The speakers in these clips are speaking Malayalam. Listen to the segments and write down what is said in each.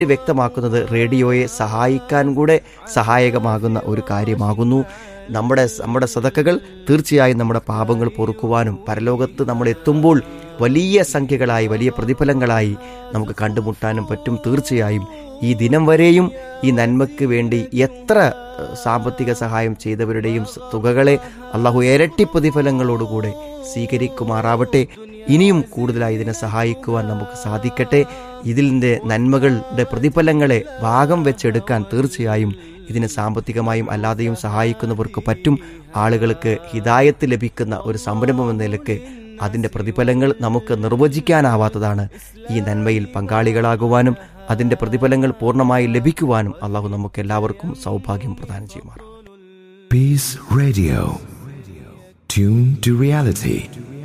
വ്യക്തമാക്കുന്നത് റേഡിയോയെ സഹായിക്കാൻ കൂടെ സഹായകമാകുന്ന ഒരു കാര്യമാകുന്നു നമ്മുടെ നമ്മുടെ സതക്കകൾ തീർച്ചയായും നമ്മുടെ പാപങ്ങൾ പൊറുക്കുവാനും പരലോകത്ത് നമ്മൾ എത്തുമ്പോൾ വലിയ സംഖ്യകളായി വലിയ പ്രതിഫലങ്ങളായി നമുക്ക് കണ്ടുമുട്ടാനും പറ്റും തീർച്ചയായും ഈ ദിനം വരെയും ഈ നന്മയ്ക്ക് വേണ്ടി എത്ര ഏഹ്, സാമ്പത്തിക സഹായം ചെയ്തവരുടെയും സ- തുകകളെ അള്ളാഹു ഇരട്ടി പ്രതിഫലങ്ങളോടുകൂടെ സ്വീകരിക്കുമാറാവട്ടെ ഇനിയും കൂടുതലായി ഇതിനെ സഹായിക്കുവാൻ നമുക്ക് സാധിക്കട്ടെ ഇതിൻ്റെ നന്മകളുടെ പ്രതിഫലങ്ങളെ ഭാഗം വെച്ചെടുക്കാൻ തീർച്ചയായും ഇതിനെ സാമ്പത്തികമായും അല്ലാതെയും സഹായിക്കുന്നവർക്ക് പറ്റും ആളുകൾക്ക് ഹിതായത്ത് ലഭിക്കുന്ന ഒരു സംരംഭം എന്ന നിലക്ക് അതിൻ്റെ പ്രതിഫലങ്ങൾ നമുക്ക് നിർവചിക്കാനാവാത്തതാണ് ഈ നന്മയിൽ പങ്കാളികളാകുവാനും അതിൻ്റെ പ്രതിഫലങ്ങൾ പൂർണ്ണമായി ലഭിക്കുവാനും അള്ളാഹു നമുക്ക് എല്ലാവർക്കും സൗഭാഗ്യം പ്രദാനം ചെയ്യുമാറാം Peace Radio. Tune to reality.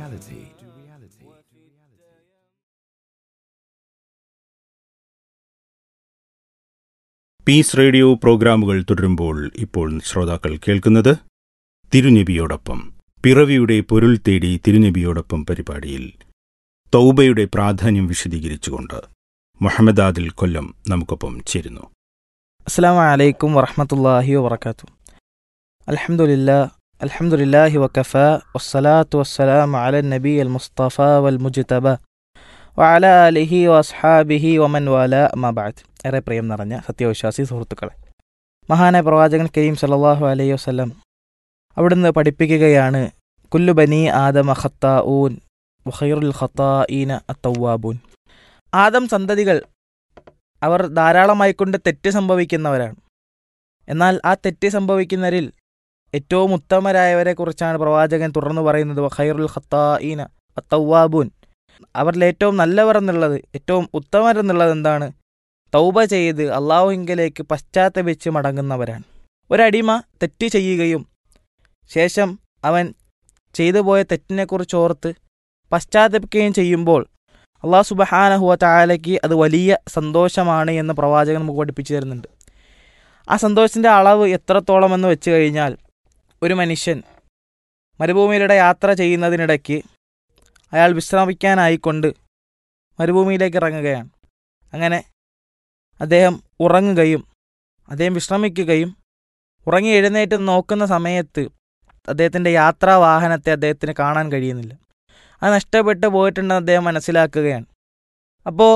Peace radio പ്രോഗ്രാമുകൾ തുടരുമ്പോൾ ഇപ്പോൾ ശ്രോതാക്കൾ കേൾക്കുന്നത് തിരുനബിയോടൊപ്പം പിറവിയുടെ പൊരുൾ തേടി തിരുനബിയോടൊപ്പം പരിപാടിയിൽ തൗബയുടെ പ്രാധാന്യം വിശദീകരിച്ചുകൊണ്ട് മുഹമ്മദ് ആദിൽ കൊല്ലം നമുക്കൊപ്പം ചേരുന്നു അസ്സാം വലൈക്കും വറഹമത്തല്ലാഹി വബർക്കാത്തു അൽഹംദുലില്ലാ അൽഹംദുലില്ലാഹി വക്കഫ വസ്സലാത്തു വസ്സലാം അല നബി അൽ മുസ്തഫ വൽ മുജ്തബ വഅല അലിഹി വസ്ഹാബിഹി വമൻ വാല അമാബാദ് ഏറെ പ്രിയം നിറഞ്ഞ സത്യവിശ്വാസി സുഹൃത്തുക്കളെ മഹാനായ പ്രവാചകൻ കരീം സല്ലല്ലാഹു അലൈഹി വസല്ലം അവിടുന്ന് പഠിപ്പിക്കുകയാണ് കുല്ലു ബനി ആദമ ഖത്താഊൻ വഖൈറുൽ ഖത്താഈന അത്തവ്വാബൂൻ ആദം സന്തതികൾ അവർ ധാരാളമായിക്കൊണ്ട് തെറ്റ് സംഭവിക്കുന്നവരാണ് എന്നാൽ ആ തെറ്റ് സംഭവിക്കുന്നവരിൽ ഏറ്റവും ഉത്തമരായവരെ കുറിച്ചാണ് പ്രവാചകൻ തുടർന്ന് പറയുന്നത് ഖൈറുൽ ഖത്താഈന അത്തവ്വാബൂൻ അവരിൽ ഏറ്റവും നല്ലവർ എന്നുള്ളത് ഏറ്റവും ഉത്തമരെന്നുള്ളത് എന്താണ് തൗബ ചെയ്ത് അള്ളാഹുഹിങ്കലേക്ക് പശ്ചാത്തപിച്ച് മടങ്ങുന്നവരാണ് ഒരടിമ തെറ്റ് ചെയ്യുകയും ശേഷം അവൻ ചെയ്തു പോയ തെറ്റിനെക്കുറിച്ച് ഓർത്ത് പശ്ചാത്തപിക്കുകയും ചെയ്യുമ്പോൾ അള്ളാഹു സുബഹാനഹുവ താലയ്ക്ക് അത് വലിയ സന്തോഷമാണ് എന്ന് പ്രവാചകൻ നമുക്ക് പഠിപ്പിച്ചു തരുന്നുണ്ട് ആ സന്തോഷത്തിൻ്റെ അളവ് എത്രത്തോളം എന്ന് വെച്ച് കഴിഞ്ഞാൽ ഒരു മനുഷ്യൻ മരുഭൂമിയിലൂടെ യാത്ര ചെയ്യുന്നതിനിടയ്ക്ക് അയാൾ വിശ്രമിക്കാനായിക്കൊണ്ട് മരുഭൂമിയിലേക്ക് ഇറങ്ങുകയാണ് അങ്ങനെ അദ്ദേഹം ഉറങ്ങുകയും അദ്ദേഹം വിശ്രമിക്കുകയും ഉറങ്ങി എഴുന്നേറ്റ് നോക്കുന്ന സമയത്ത് അദ്ദേഹത്തിൻ്റെ യാത്രാ വാഹനത്തെ അദ്ദേഹത്തിന് കാണാൻ കഴിയുന്നില്ല അത് നഷ്ടപ്പെട്ടു പോയിട്ടുണ്ടെന്ന് അദ്ദേഹം മനസ്സിലാക്കുകയാണ് അപ്പോൾ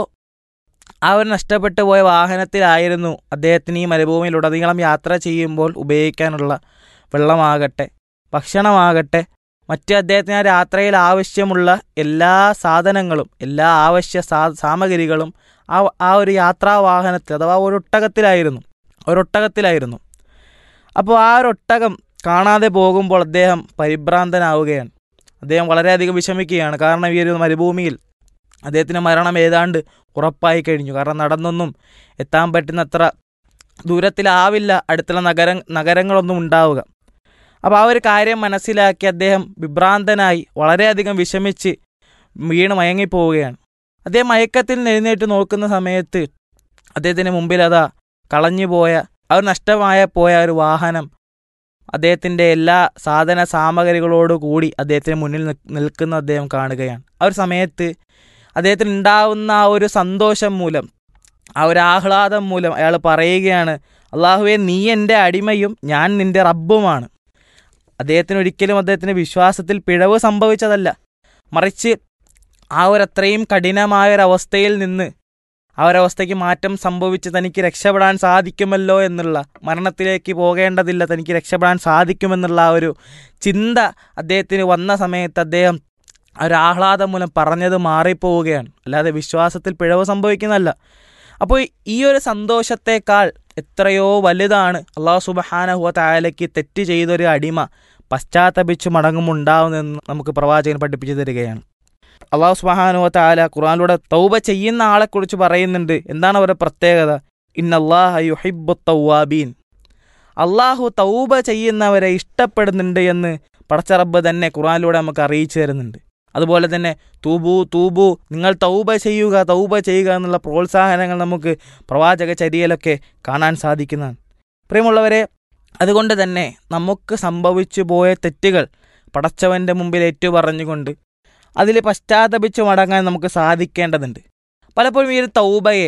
ആ ഒരു നഷ്ടപ്പെട്ടു പോയ വാഹനത്തിലായിരുന്നു അദ്ദേഹത്തിന് ഈ മരുഭൂമിയിലുടനീളം യാത്ര ചെയ്യുമ്പോൾ ഉപയോഗിക്കാനുള്ള വെള്ളമാകട്ടെ ഭക്ഷണമാകട്ടെ മറ്റ് അദ്ദേഹത്തിന് ആ യാത്രയിൽ ആവശ്യമുള്ള എല്ലാ സാധനങ്ങളും എല്ലാ ആവശ്യ സാ സാമഗ്രികളും ആ ആ ഒരു യാത്രാ വാഹനത്തിൽ അഥവാ ഒരു ഒട്ടകത്തിലായിരുന്നു ഒരൊട്ടകത്തിലായിരുന്നു അപ്പോൾ ആ ഒരു ഒട്ടകം കാണാതെ പോകുമ്പോൾ അദ്ദേഹം പരിഭ്രാന്തനാവുകയാണ് അദ്ദേഹം വളരെയധികം വിഷമിക്കുകയാണ് കാരണം ഈ ഒരു മരുഭൂമിയിൽ അദ്ദേഹത്തിന് മരണം ഏതാണ്ട് ഉറപ്പായി കഴിഞ്ഞു കാരണം നടന്നൊന്നും എത്താൻ പറ്റുന്നത്ര ദൂരത്തിലാവില്ല അടുത്തുള്ള നഗര നഗരങ്ങളൊന്നും ഉണ്ടാവുക അപ്പോൾ ആ ഒരു കാര്യം മനസ്സിലാക്കി അദ്ദേഹം വിഭ്രാന്തനായി വളരെയധികം വിഷമിച്ച് വീണ് മയങ്ങിപ്പോവുകയാണ് അദ്ദേഹം മയക്കത്തിൽ നിന്ന് എഴുന്നേറ്റ് നോക്കുന്ന സമയത്ത് അദ്ദേഹത്തിന് മുമ്പിൽ അതാ കളഞ്ഞുപോയ ആ ഒരു നഷ്ടമായ പോയ ഒരു വാഹനം അദ്ദേഹത്തിൻ്റെ എല്ലാ സാധന സാമഗ്രികളോടു കൂടി അദ്ദേഹത്തിന് മുന്നിൽ നിൽ- നിൽക്കുന്ന അദ്ദേഹം കാണുകയാണ് ആ ഒരു സമയത്ത് അദ്ദേഹത്തിന് ഉണ്ടാവുന്ന ആ ഒരു സന്തോഷം മൂലം ആ ഒരു ആഹ്ലാദം മൂലം അയാൾ പറയുകയാണ് അള്ളാഹുവെ നീ എൻ്റെ അടിമയും ഞാൻ നിൻ്റെ റബ്ബുമാണ് അദ്ദേഹത്തിന് ഒരിക്കലും അദ്ദേഹത്തിന് വിശ്വാസത്തിൽ പിഴവ് സംഭവിച്ചതല്ല മറിച്ച് ആ ഒരു അത്രയും കഠിനമായ ഒരവസ്ഥയിൽ നിന്ന് ആ ഒരവസ്ഥയ്ക്ക് മാറ്റം സംഭവിച്ച് തനിക്ക് രക്ഷപ്പെടാൻ സാധിക്കുമല്ലോ എന്നുള്ള മരണത്തിലേക്ക് പോകേണ്ടതില്ല തനിക്ക് രക്ഷപ്പെടാൻ സാധിക്കുമെന്നുള്ള ആ ഒരു ചിന്ത അദ്ദേഹത്തിന് വന്ന സമയത്ത് അദ്ദേഹം ആ ഒരു ആഹ്ലാദം മൂലം പറഞ്ഞത് മാറിപ്പോവുകയാണ് അല്ലാതെ വിശ്വാസത്തിൽ പിഴവ് സംഭവിക്കുന്നതല്ല അപ്പോൾ ഈ ഒരു സന്തോഷത്തേക്കാൾ എത്രയോ വലുതാണ് അള്ളാഹു സുബഹാനഹുവ തായാലയ്ക്ക് തെറ്റ് ചെയ്തൊരു അടിമ പശ്ചാത്തപിച്ച് മടങ്ങുമുണ്ടാവുന്നതെന്ന് നമുക്ക് പ്രവാചകൻ പഠിപ്പിച്ചു തരികയാണ് അള്ളാഹു സുബഹാനുവ താല ഖുർആാനിലൂടെ തൗബ ചെയ്യുന്ന ആളെക്കുറിച്ച് പറയുന്നുണ്ട് എന്താണ് അവരുടെ പ്രത്യേകത ഇന്നല്ലാഹ യുഹിബു തൗവാബീൻ അള്ളാഹു തൗബ ചെയ്യുന്നവരെ ഇഷ്ടപ്പെടുന്നുണ്ട് എന്ന് പടച്ചറബ്ബ് തന്നെ ഖുർആാനിലൂടെ നമുക്ക് അറിയിച്ചു തരുന്നുണ്ട് അതുപോലെ തന്നെ തൂബു തൂബു നിങ്ങൾ തൗബ ചെയ്യുക തൗബ ചെയ്യുക എന്നുള്ള പ്രോത്സാഹനങ്ങൾ നമുക്ക് പ്രവാചക ചര്യയിലൊക്കെ കാണാൻ സാധിക്കുന്നതാണ് പ്രിയമുള്ളവരെ അതുകൊണ്ട് തന്നെ നമുക്ക് സംഭവിച്ചു പോയ തെറ്റുകൾ പടച്ചവൻ്റെ മുമ്പിൽ ഏറ്റു പറഞ്ഞുകൊണ്ട് അതിൽ പശ്ചാത്തപിച്ച് മടങ്ങാൻ നമുക്ക് സാധിക്കേണ്ടതുണ്ട് പലപ്പോഴും ഈ ഒരു തൗബയെ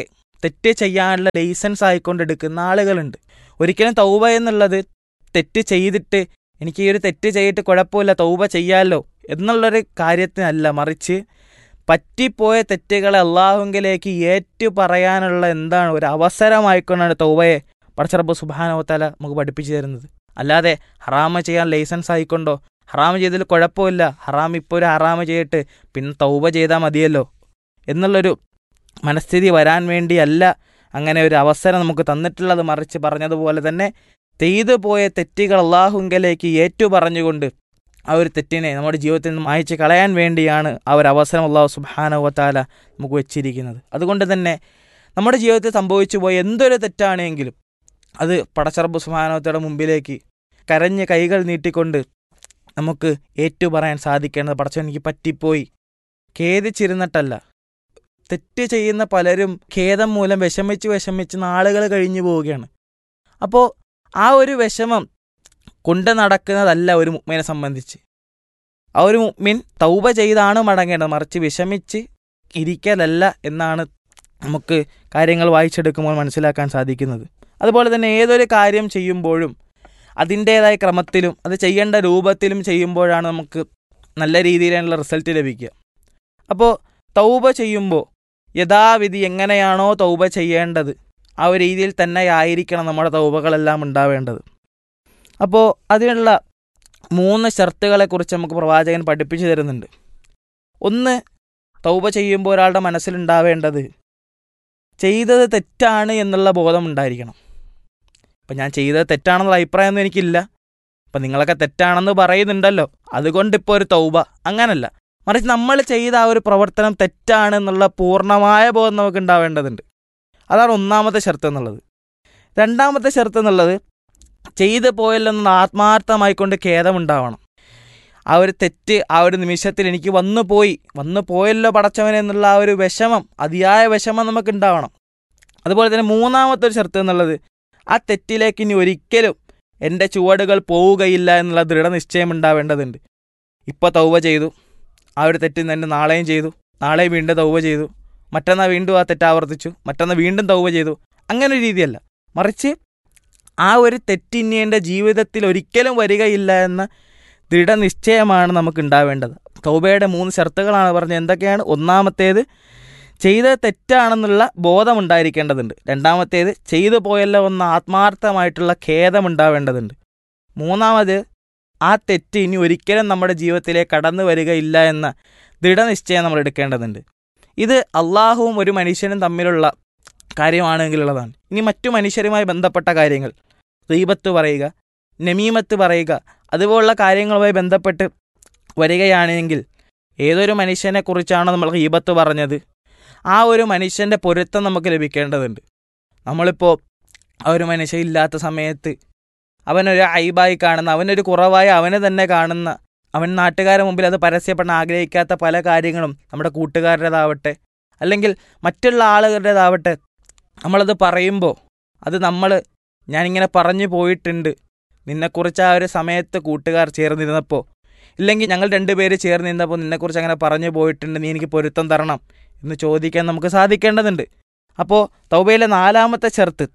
തെറ്റ് ചെയ്യാനുള്ള ലൈസൻസ് ആയിക്കൊണ്ട് എടുക്കുന്ന ആളുകളുണ്ട് ഒരിക്കലും തൗബ എന്നുള്ളത് തെറ്റ് ചെയ്തിട്ട് എനിക്ക് ഈ ഒരു തെറ്റ് ചെയ്തിട്ട് കുഴപ്പമില്ല തൗബ ചെയ്യാമല്ലോ എന്നുള്ളൊരു കാര്യത്തിനല്ല മറിച്ച് പറ്റിപ്പോയ തെറ്റുകളെ അള്ളാഹുങ്കിലേക്ക് ഏറ്റു പറയാനുള്ള എന്താണ് ഒരു അവസരമായിക്കൊണ്ടാണ് തൗബയെ പടച്ചറബ് സുബാനോത്തല നമുക്ക് പഠിപ്പിച്ചു തരുന്നത് അല്ലാതെ ഹറാമ ചെയ്യാൻ ലൈസൻസ് ആയിക്കൊണ്ടോ ഹറാമ് ചെയ്തതിൽ കുഴപ്പമില്ല ഹറാം ഇപ്പോൾ ഒരു ഹറാമ് ചെയ്തിട്ട് പിന്നെ തൗബ ചെയ്താൽ മതിയല്ലോ എന്നുള്ളൊരു മനസ്ഥിതി വരാൻ വേണ്ടിയല്ല അങ്ങനെ ഒരു അവസരം നമുക്ക് തന്നിട്ടുള്ളത് മറിച്ച് പറഞ്ഞതുപോലെ തന്നെ ചെയ്തു പോയ തെറ്റുകൾ അള്ളാഹുങ്കലേക്ക് ഏറ്റു പറഞ്ഞുകൊണ്ട് ആ ഒരു തെറ്റിനെ നമ്മുടെ ജീവിതത്തിൽ നിന്ന് മായച്ച് കളയാൻ വേണ്ടിയാണ് ആ ഒരു അവസരം അള്ളാഹു സുബാനവത്താല നമുക്ക് വെച്ചിരിക്കുന്നത് അതുകൊണ്ട് തന്നെ നമ്മുടെ ജീവിതത്തിൽ സംഭവിച്ചു പോയ എന്തൊരു തെറ്റാണെങ്കിലും അത് പടച്ചറബ് സുബാനവത്തയുടെ മുമ്പിലേക്ക് കരഞ്ഞ് കൈകൾ നീട്ടിക്കൊണ്ട് നമുക്ക് ഏറ്റു പറയാൻ സാധിക്കേണ്ടത് പടച്ചോ എനിക്ക് പറ്റിപ്പോയി ഖേദിച്ചിരുന്നിട്ടല്ല തെറ്റ് ചെയ്യുന്ന പലരും ഖേദം മൂലം വിഷമിച്ച് വിഷമിച്ച് നാളുകൾ കഴിഞ്ഞു പോവുകയാണ് അപ്പോൾ ആ ഒരു വിഷമം കൊണ്ട് നടക്കുന്നതല്ല ഒരു മുഗ്മിനെ സംബന്ധിച്ച് ആ ഒരു മുഗ്മിൻ തൗബ ചെയ്താണ് മടങ്ങേണ്ടത് മറിച്ച് വിഷമിച്ച് ഇരിക്കലല്ല എന്നാണ് നമുക്ക് കാര്യങ്ങൾ വായിച്ചെടുക്കുമ്പോൾ മനസ്സിലാക്കാൻ സാധിക്കുന്നത് അതുപോലെ തന്നെ ഏതൊരു കാര്യം ചെയ്യുമ്പോഴും അതിൻ്റേതായ ക്രമത്തിലും അത് ചെയ്യേണ്ട രൂപത്തിലും ചെയ്യുമ്പോഴാണ് നമുക്ക് നല്ല രീതിയിലുള്ള റിസൾട്ട് ലഭിക്കുക അപ്പോൾ തൗബ ചെയ്യുമ്പോൾ യഥാവിധി എങ്ങനെയാണോ തൗബ ചെയ്യേണ്ടത് ആ ഒരു രീതിയിൽ തന്നെ ആയിരിക്കണം നമ്മുടെ തൗബകളെല്ലാം ഉണ്ടാവേണ്ടത് അപ്പോൾ അതിനുള്ള മൂന്ന് ഷർത്തുകളെക്കുറിച്ച് നമുക്ക് പ്രവാചകൻ പഠിപ്പിച്ചു തരുന്നുണ്ട് ഒന്ന് തൗബ ചെയ്യുമ്പോൾ ഒരാളുടെ മനസ്സിലുണ്ടാവേണ്ടത് ചെയ്തത് തെറ്റാണ് എന്നുള്ള ബോധം ഉണ്ടായിരിക്കണം ഇപ്പം ഞാൻ ചെയ്തത് തെറ്റാണെന്നുള്ള അഭിപ്രായമൊന്നും എനിക്കില്ല അപ്പം നിങ്ങളൊക്കെ തെറ്റാണെന്ന് പറയുന്നുണ്ടല്ലോ അതുകൊണ്ട് ഇപ്പോൾ ഒരു തൗബ അങ്ങനല്ല മറിച്ച് നമ്മൾ ചെയ്ത ആ ഒരു പ്രവർത്തനം തെറ്റാണ് എന്നുള്ള പൂർണ്ണമായ ബോധം നമുക്ക് ഉണ്ടാവേണ്ടതുണ്ട് അതാണ് ഒന്നാമത്തെ ഷർത്ത് എന്നുള്ളത് രണ്ടാമത്തെ ഷർത്ത് എന്നുള്ളത് ചെയ്തു പോയല്ലെന്ന് ആത്മാർത്ഥമായിക്കൊണ്ട് ഖേദമുണ്ടാവണം ആ ഒരു തെറ്റ് ആ ഒരു നിമിഷത്തിൽ എനിക്ക് വന്നു പോയി വന്നു പോയല്ലോ പടച്ചവൻ എന്നുള്ള ആ ഒരു വിഷമം അതിയായ വിഷമം നമുക്ക് ഉണ്ടാവണം അതുപോലെ തന്നെ മൂന്നാമത്തെ ഒരു ഷർത്ത് എന്നുള്ളത് ആ തെറ്റിലേക്ക് ഇനി ഒരിക്കലും എൻ്റെ ചുവടുകൾ പോവുകയില്ല എന്നുള്ള ദൃഢനിശ്ചയം ഉണ്ടാവേണ്ടതുണ്ട് ഇപ്പോൾ തൗവ ചെയ്തു ആ ഒരു തെറ്റ് തന്നെ നാളെയും ചെയ്തു നാളെ വീണ്ടും തൗവ ചെയ്തു മറ്റന്നാൾ വീണ്ടും ആ തെറ്റ് ആവർത്തിച്ചു മറ്റന്നാൾ വീണ്ടും തൗവ ചെയ്തു അങ്ങനെ ഒരു രീതിയല്ല മറിച്ച് ആ ഒരു തെറ്റിനി എൻ്റെ ജീവിതത്തിൽ ഒരിക്കലും വരികയില്ല എന്ന ദൃഢനിശ്ചയമാണ് നമുക്ക് ഉണ്ടാവേണ്ടത് തൗബയുടെ മൂന്ന് ഷർത്തുകളാണ് പറഞ്ഞത് എന്തൊക്കെയാണ് ഒന്നാമത്തേത് ചെയ്തത് തെറ്റാണെന്നുള്ള ബോധമുണ്ടായിരിക്കേണ്ടതുണ്ട് രണ്ടാമത്തേത് ചെയ്തു പോയല്ലോ എന്ന ആത്മാർത്ഥമായിട്ടുള്ള ഖേദമുണ്ടാവേണ്ടതുണ്ട് മൂന്നാമത് ആ തെറ്റ് ഇനി ഒരിക്കലും നമ്മുടെ ജീവിതത്തിലേക്ക് കടന്നു വരികയില്ല എന്ന ദൃഢനിശ്ചയം നമ്മൾ എടുക്കേണ്ടതുണ്ട് ഇത് അള്ളാഹുവും ഒരു മനുഷ്യനും തമ്മിലുള്ള കാര്യമാണെങ്കിലുള്ളതാണ് ഇനി മറ്റു മനുഷ്യരുമായി ബന്ധപ്പെട്ട കാര്യങ്ങൾ ദീപത്ത് പറയുക നമീമത്ത് പറയുക അതുപോലുള്ള കാര്യങ്ങളുമായി ബന്ധപ്പെട്ട് വരികയാണെങ്കിൽ ഏതൊരു മനുഷ്യനെ കുറിച്ചാണോ നമ്മൾ ഹീബത്ത് പറഞ്ഞത് ആ ഒരു മനുഷ്യൻ്റെ പൊരുത്തം നമുക്ക് ലഭിക്കേണ്ടതുണ്ട് നമ്മളിപ്പോൾ ആ ഒരു മനുഷ്യൻ ഇല്ലാത്ത സമയത്ത് അവനൊരു ഐബായി കാണുന്ന അവനൊരു കുറവായി അവനെ തന്നെ കാണുന്ന അവൻ നാട്ടുകാരുടെ മുമ്പിൽ അത് പരസ്യപ്പെടാൻ ആഗ്രഹിക്കാത്ത പല കാര്യങ്ങളും നമ്മുടെ കൂട്ടുകാരുടേതാവട്ടെ അല്ലെങ്കിൽ മറ്റുള്ള ആളുകളുടേതാവട്ടെ നമ്മളത് പറയുമ്പോൾ അത് നമ്മൾ ഞാനിങ്ങനെ പറഞ്ഞു പോയിട്ടുണ്ട് നിന്നെക്കുറിച്ച് ആ ഒരു സമയത്ത് കൂട്ടുകാർ ചേർന്നിരുന്നപ്പോൾ ഇല്ലെങ്കിൽ ഞങ്ങൾ രണ്ടുപേര് ചേർന്നിരുന്നപ്പോൾ നിന്നെക്കുറിച്ച് അങ്ങനെ പറഞ്ഞു പോയിട്ടുണ്ട് നീ എനിക്ക് പൊരുത്തം തരണം എന്ന് ചോദിക്കാൻ നമുക്ക് സാധിക്കേണ്ടതുണ്ട് അപ്പോൾ തൗബയിലെ നാലാമത്തെ ചെറുത്ത്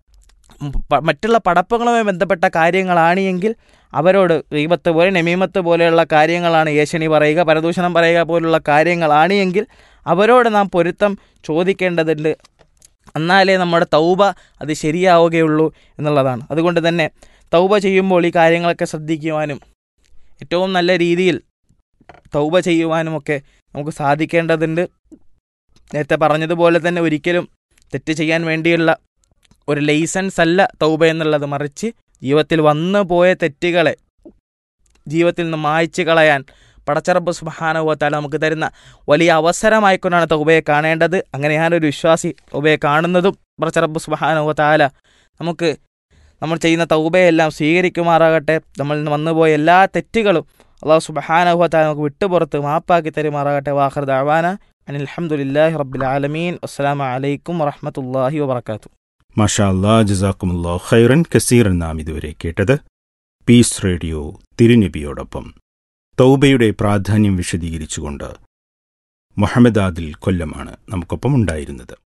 മറ്റുള്ള പടപ്പങ്ങളുമായി ബന്ധപ്പെട്ട കാര്യങ്ങളാണ് എങ്കിൽ അവരോട് റീബത്ത് പോലെ നമീമത്ത് പോലെയുള്ള കാര്യങ്ങളാണ് ഏഷണി പറയുക പരദൂഷണം പറയുക പോലുള്ള കാര്യങ്ങളാണ് എങ്കിൽ അവരോട് നാം പൊരുത്തം ചോദിക്കേണ്ടതുണ്ട് എന്നാലേ നമ്മുടെ തൗബ അത് ശരിയാവുകയുള്ളൂ എന്നുള്ളതാണ് അതുകൊണ്ട് തന്നെ തൗബ ചെയ്യുമ്പോൾ ഈ കാര്യങ്ങളൊക്കെ ശ്രദ്ധിക്കുവാനും ഏറ്റവും നല്ല രീതിയിൽ തൗബ ചെയ്യുവാനുമൊക്കെ നമുക്ക് സാധിക്കേണ്ടതുണ്ട് നേരത്തെ പറഞ്ഞതുപോലെ തന്നെ ഒരിക്കലും തെറ്റ് ചെയ്യാൻ വേണ്ടിയുള്ള ഒരു ലൈസൻസ് അല്ല തൗബ എന്നുള്ളത് മറിച്ച് ജീവിതത്തിൽ വന്നു പോയ തെറ്റുകളെ ജീവിതത്തിൽ നിന്ന് മായ്ച്ചു കളയാൻ പടച്ചറബ് സുബാനുഭവത്താൽ നമുക്ക് തരുന്ന വലിയ അവസരമായിക്കൊണ്ടാണ് തൗബയെ കാണേണ്ടത് അങ്ങനെ ഞാനൊരു വിശ്വാസി തൗബയെ കാണുന്നതും പടച്ചറബ് സുബാനുഭവത്താല നമുക്ക് നമ്മൾ ചെയ്യുന്ന തൗബയെല്ലാം സ്വീകരിക്കുമാറാകട്ടെ നമ്മളിൽ നിന്ന് വന്നുപോയ എല്ലാ തെറ്റുകളും അള്ളാഹു സുബഹാനുഭവത്താൽ നമുക്ക് വിട്ടുപുറത്ത് മാപ്പാക്കി തരുമാറാകട്ടെ വാഹർ ദാവാന അനിൽ അലഹമുല്ലാഹി റബ്ബിൽ ആലമീൻ അസ്സാം വലൈക്കും വറഹമത്തല്ലാഹി വബർക്കാത്തു മാഷാ അല്ലാ ജസാക്കുമുല്ലാ ഖൈറൻ കസീറൻ നാം ഇതുവരെ കേട്ടത് പീസ് റേഡിയോ തിരുനബിയോടൊപ്പം തൗബയുടെ പ്രാധാന്യം വിശദീകരിച്ചുകൊണ്ട് മുഹമ്മദ് ആദിൽ കൊല്ലമാണ് നമുക്കൊപ്പം ഉണ്ടായിരുന്നത്